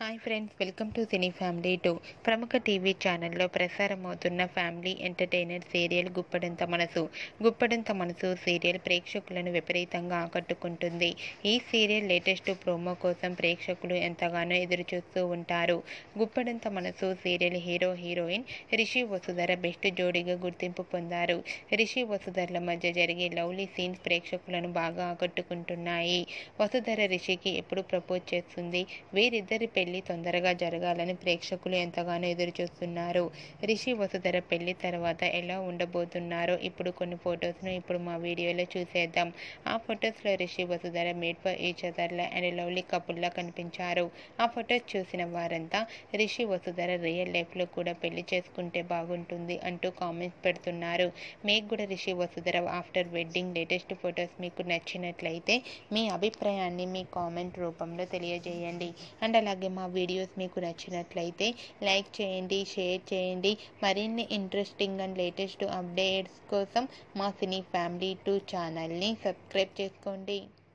hi friends welcome to cine family two ప్రముఖ TV ఛానల్లో ప్రసారమవుతున్న family entertainer serial Guppedantha Manasu Guppedantha Manasu serial ప్రేక్షకులను విపరీతంగా ఆకట్టుకుంటుంది ఈ సీరియల్ లేటెస్ట్ ప్రోమో కోసం ప్రేక్షకులు ఎంతగానో ఎదురుచూస్తూ ఉంటారు Guppedantha Manasu serial hero heroine Rishi Vasudhara best జోడీగా గుర్తింపు పొందారు రిషి వసుధరల మధ్య జరిగే లవ్లీ సీన్స్ ప్రేక్షకులను బాగా ఆకట్టుకుంటున్నాయి వసుధర రిషికి ఎప్పుడు ప్రపోజ్ చేస్తుంది వీరిద్దరి పెళ్లి తొందరగా జరగాలని ప్రేక్షకులు ఎంతగానో ఎదురు చూస్తున్నారు రిషి వసుధర పెళ్లి తర్వాత ఎలా ఉండబోతున్నారో ఇప్పుడు కొన్ని ఫొటోస్ను ఇప్పుడు మా వీడియోలో చూసేద్దాం ఆ ఫొటోస్లో Rishi Vasudhara made for each అదర్లా అండ్ లవ్లీ కపుల్లా కనిపించారు ఆ ఫొటోస్ చూసిన వారంతా రిషి వసుధర రియల్ లైఫ్లో కూడా పెళ్లి చేసుకుంటే బాగుంటుంది అంటూ కామెంట్స్ పెడుతున్నారు మీకు కూడా Rishi Vasudhara after wedding latest photos మీకు నచ్చినట్లయితే మీ అభిప్రాయాన్ని మీ కామెంట్ రూపంలో తెలియజేయండి అండ్ అలాగే మా వీడియోస్ మీకు నచ్చినట్లయితే లైక్ చేయండి షేర్ చేయండి మరిన్ని ఇంట్రెస్టింగ్ అండ్ లేటెస్ట్ అప్డేట్స్ కోసం మా సినీ ఫ్యామిలీ టూ ఛానల్ని సబ్స్క్రైబ్ చేసుకోండి